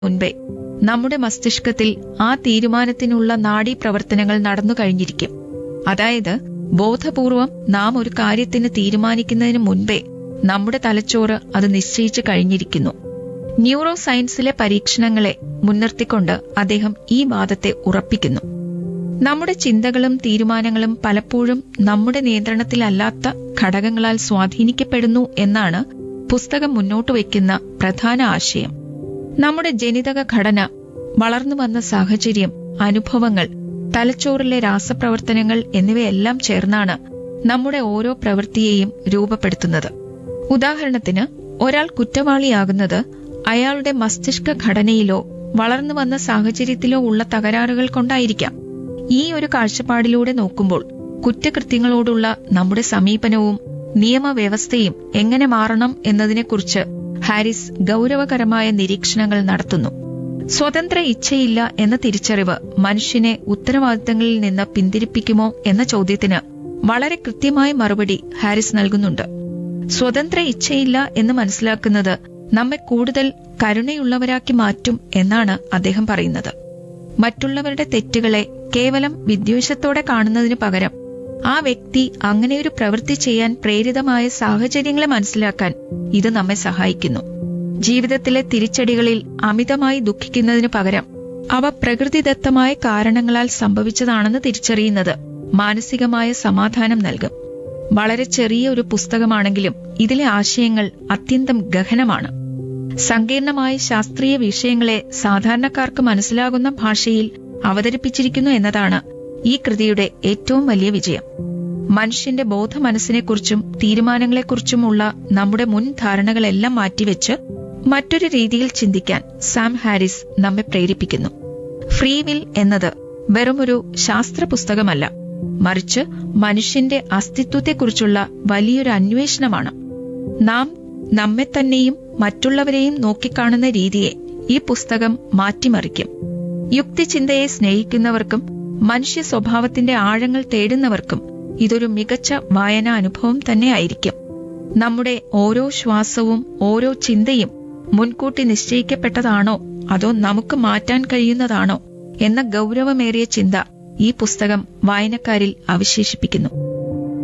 മുൻപേ നമ്മുടെ മസ്തിഷ്കത്തിൽ ആ തീരുമാനത്തിനുള്ള നാഡീപ്രവർത്തനങ്ങൾ നടന്നു കഴിഞ്ഞിരിക്കും അതായത് ബോധപൂർവം നാം ഒരു കാര്യത്തിന് തീരുമാനിക്കുന്നതിന് മുൻപേ നമ്മുടെ തലച്ചോറ് അത് നിശ്ചയിച്ചു കഴിഞ്ഞിരിക്കുന്നു ന്യൂറോ സയൻസിലെ പരീക്ഷണങ്ങളെ മുൻനിർത്തിക്കൊണ്ട് അദ്ദേഹം ഈ വാദത്തെ ഉറപ്പിക്കുന്നു നമ്മുടെ ചിന്തകളും തീരുമാനങ്ങളും പലപ്പോഴും നമ്മുടെ നിയന്ത്രണത്തിലല്ലാത്ത ഘടകങ്ങളാൽ സ്വാധീനിക്കപ്പെടുന്നു എന്നാണ് പുസ്തകം മുന്നോട്ട് വയ്ക്കുന്ന പ്രധാന ആശയം നമ്മുടെ ജനിതക ഘടന വളർന്നു വന്ന സാഹചര്യം അനുഭവങ്ങൾ തലച്ചോറിലെ രാസപ്രവർത്തനങ്ങൾ എന്നിവയെല്ലാം ചേർന്നാണ് നമ്മുടെ ഓരോ പ്രവൃത്തിയെയും രൂപപ്പെടുത്തുന്നത് ഉദാഹരണത്തിന് ഒരാൾ കുറ്റവാളിയാകുന്നത് അയാളുടെ മസ്തിഷ്ക ഘടനയിലോ വളർന്നു വന്ന സാഹചര്യത്തിലോ ഉള്ള തകരാറുകൾ കൊണ്ടായിരിക്കാം ഈ ഒരു കാഴ്ചപ്പാടിലൂടെ നോക്കുമ്പോൾ കുറ്റകൃത്യങ്ങളോടുള്ള നമ്മുടെ സമീപനവും നിയമവ്യവസ്ഥയും എങ്ങനെ മാറണം എന്നതിനെക്കുറിച്ച് ഹാരിസ് ഗൗരവകരമായ നിരീക്ഷണങ്ങൾ നടത്തുന്നു സ്വതന്ത്ര ഇച്ഛയില്ല എന്ന തിരിച്ചറിവ് മനുഷ്യനെ ഉത്തരവാദിത്തങ്ങളിൽ നിന്ന് പിന്തിരിപ്പിക്കുമോ എന്ന ചോദ്യത്തിന് വളരെ കൃത്യമായ മറുപടി ഹാരിസ് നൽകുന്നുണ്ട് സ്വതന്ത്ര ഇച്ഛയില്ല എന്ന് മനസ്സിലാക്കുന്നത് നമ്മെ കൂടുതൽ കരുണയുള്ളവരാക്കി മാറ്റും എന്നാണ് അദ്ദേഹം പറയുന്നത് മറ്റുള്ളവരുടെ തെറ്റുകളെ കേവലം വിദ്വേഷത്തോടെ കാണുന്നതിനു പകരം ആ വ്യക്തി അങ്ങനെയൊരു പ്രവൃത്തി ചെയ്യാൻ പ്രേരിതമായ സാഹചര്യങ്ങളെ മനസ്സിലാക്കാൻ ഇത് നമ്മെ സഹായിക്കുന്നു ജീവിതത്തിലെ തിരിച്ചടികളിൽ അമിതമായി ദുഃഖിക്കുന്നതിനു പകരം അവ പ്രകൃതിദത്തമായ കാരണങ്ങളാൽ സംഭവിച്ചതാണെന്ന് തിരിച്ചറിയുന്നത് മാനസികമായ സമാധാനം നൽകും വളരെ ചെറിയ ഒരു പുസ്തകമാണെങ്കിലും ഇതിലെ ആശയങ്ങൾ അത്യന്തം ഗഹനമാണ് സങ്കീർണമായ ശാസ്ത്രീയ വിഷയങ്ങളെ സാധാരണക്കാർക്ക് മനസ്സിലാകുന്ന ഭാഷയിൽ അവതരിപ്പിച്ചിരിക്കുന്നു എന്നതാണ് ഈ കൃതിയുടെ ഏറ്റവും വലിയ വിജയം മനുഷ്യന്റെ ബോധ മനസ്സിനെക്കുറിച്ചും തീരുമാനങ്ങളെക്കുറിച്ചുമുള്ള നമ്മുടെ മുൻ ധാരണകളെല്ലാം മാറ്റിവെച്ച് മറ്റൊരു രീതിയിൽ ചിന്തിക്കാൻ സാം ഹാരിസ് നമ്മെ പ്രേരിപ്പിക്കുന്നു ഫ്രീ വിൽ എന്നത് വെറുമൊരു ശാസ്ത്ര പുസ്തകമല്ല മറിച്ച് മനുഷ്യന്റെ അസ്തിത്വത്തെക്കുറിച്ചുള്ള വലിയൊരു അന്വേഷണമാണ് നാം നമ്മെ തന്നെയും മറ്റുള്ളവരെയും നോക്കിക്കാണുന്ന രീതിയെ ഈ പുസ്തകം മാറ്റിമറിക്കും യുക്തിചിന്തയെ സ്നേഹിക്കുന്നവർക്കും മനുഷ്യ സ്വഭാവത്തിന്റെ ആഴങ്ങൾ തേടുന്നവർക്കും ഇതൊരു മികച്ച വായനാ അനുഭവം തന്നെയായിരിക്കും നമ്മുടെ ഓരോ ശ്വാസവും ഓരോ ചിന്തയും മുൻകൂട്ടി നിശ്ചയിക്കപ്പെട്ടതാണോ അതോ നമുക്ക് മാറ്റാൻ കഴിയുന്നതാണോ എന്ന ഗൗരവമേറിയ ചിന്ത ഈ പുസ്തകം വായനക്കാരിൽ അവശേഷിപ്പിക്കുന്നു